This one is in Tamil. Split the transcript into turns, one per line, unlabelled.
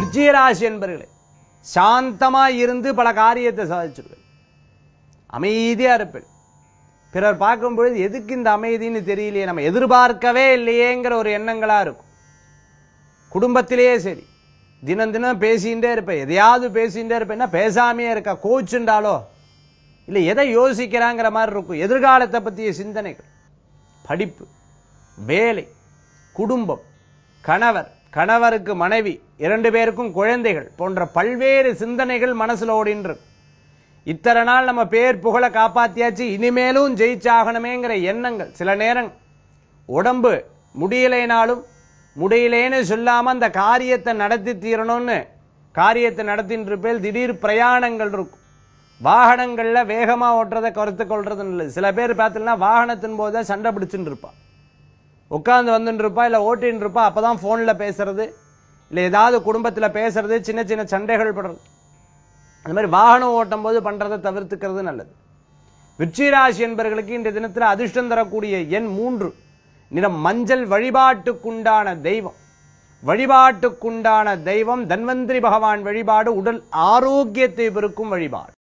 விருச்சிகராசி என்பர்களே சாந்தமா இருந்து பல காரியத்தை சாதிச்சிருவேன் அமைதியா இருப்பேன் பிறர் பார்க்கும் பொழுது எதுக்கு இந்த அமைதின்னு தெரியலையே நம்ம எதிர்பார்க்கவே இல்லையேங்கிற ஒரு எண்ணங்களா இருக்கும் குடும்பத்திலேயே சரி தினம் தினம் பேசிகிட்டே இருப்பேன் எதையாவது பேசிகிட்டே இருப்பேன்னா பேசாமையே இருக்கா கோச்சுண்டாலோ இல்லை எதை யோசிக்கிறாங்கிற மாதிரி இருக்கும் எதிர்காலத்தை பற்றிய சிந்தனைகள் படிப்பு வேலை குடும்பம் கணவர் கணவருக்கு மனைவி இரண்டு பேருக்கும் குழந்தைகள் போன்ற பல்வேறு சிந்தனைகள் மனசுல ஓடின்னு இருக்கும் இத்தனை நாள் நம்ம பேர் புகழ காப்பாத்தியாச்சு இனிமேலும் ஜெயிச்சாகணுமேங்கிற எண்ணங்கள் சில நேரம் உடம்பு முடியலைனாலும் முடியலேன்னு சொல்லாம அந்த காரியத்தை நடத்தி தீரணும்னு காரியத்தை நடத்தின்னு இருப்பேல் திடீர் பிரயாணங்கள் இருக்கும் வாகனங்கள்ல வேகமா ஓட்டுறதை குறைத்து கொள்றது நல்லது சில பேர் பார்த்தீங்கன்னா வாகனத்தின் போது தான் சண்டை பிடிச்சுட்டு இருப்பா உட்கார்ந்து வந்துட்டு இருப்பா இல்ல ஓட்டின்னு இருப்பா அப்பதான் போன்ல பேசுறது இல்ல ஏதாவது குடும்பத்துல பேசுறது சின்ன சின்ன சண்டைகள் படுறது அந்த மாதிரி வாகனம் ஓட்டும் போது பண்றதை தவிர்த்துக்கிறது நல்லது விருச்சிராசி என்பவர்களுக்கு இந்த தினத்துல அதிர்ஷ்டம் தரக்கூடிய எண் மூன்று நிறம் மஞ்சள் வழிபாட்டுக்குண்டான தெய்வம் வழிபாட்டுக்குண்டான தெய்வம் தன்வந்திரி பகவான் வழிபாடு உடல் ஆரோக்கியத்தை பெருக்கும் வழிபாடு